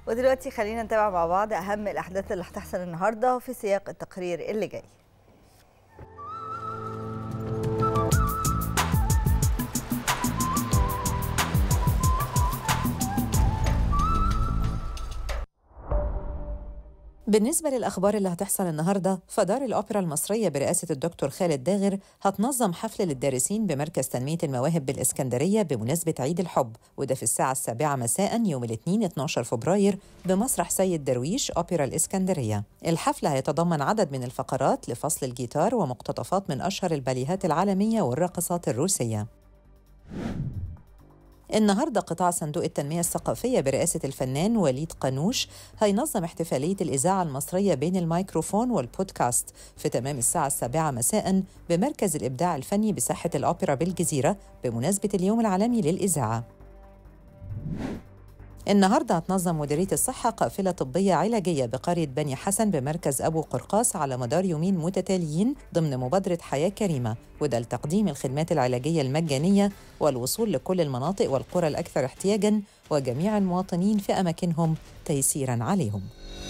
ودلوقتي خلينا نتابع مع بعض أهم الأحداث اللي هتحصل النهاردة في سياق التقرير اللي جاي بالنسبة للأخبار اللي هتحصل النهاردة فدار الأوبرا المصرية برئاسة الدكتور خالد داغر هتنظم حفل للدارسين بمركز تنمية المواهب بالإسكندرية بمناسبة عيد الحب وده في الساعة السابعة مساء يوم الاثنين 12 فبراير بمسرح سيد درويش أوبرا الإسكندرية الحفل هيتضمن عدد من الفقرات لفصل الجيتار ومقتطفات من أشهر الباليهات العالمية والراقصات الروسية النهارده قطاع صندوق التنمية الثقافية برئاسة الفنان وليد قنوش هينظم احتفالية الإذاعة المصرية بين الميكروفون والبودكاست في تمام الساعة السابعة مساء بمركز الإبداع الفني بساحة الأوبرا بالجزيرة بمناسبة اليوم العالمي للإذاعة. النهارده هتنظم مديريه الصحه قافله طبيه علاجيه بقريه بني حسن بمركز ابو قرقاس على مدار يومين متتاليين ضمن مبادره حياه كريمه وده لتقديم الخدمات العلاجيه المجانيه والوصول لكل المناطق والقرى الاكثر احتياجا وجميع المواطنين في اماكنهم تيسيرا عليهم